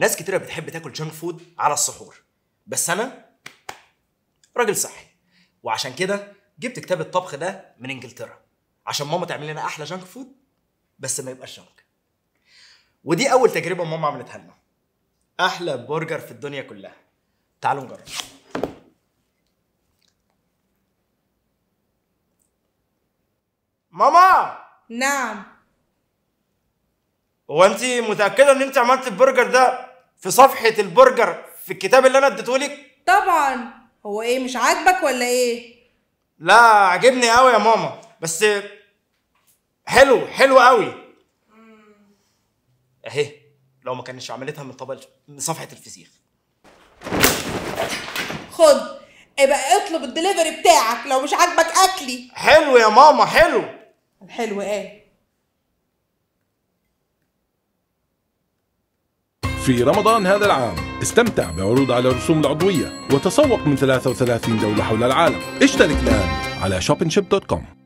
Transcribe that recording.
ناس كتيره بتحب تاكل جانك فود على السحور بس انا راجل صحي وعشان كده جبت كتاب الطبخ ده من انجلترا عشان ماما تعمل لنا احلى جانك فود بس ما يبقاش جانك ودي اول تجربه ماما عملتها لنا احلى برجر في الدنيا كلها تعالوا نجرب ماما نعم هو انت متاكده ان انت عملت البرجر ده في صفحه البرجر في الكتاب اللي انا اديتهولك طبعا هو ايه مش عاجبك ولا ايه لا عجبني قوي يا ماما بس حلو حلو قوي اهي لو ما كانش عملتها من طبق من صفحه الفسيخ خد ابقى اطلب الدليفري بتاعك لو مش عاجبك اكلي حلو يا ماما حلو الحلو ايه في رمضان هذا العام استمتع بعروض على الرسوم العضوية وتسوق من 33 دولة حول العالم اشترك الآن على shopinship.com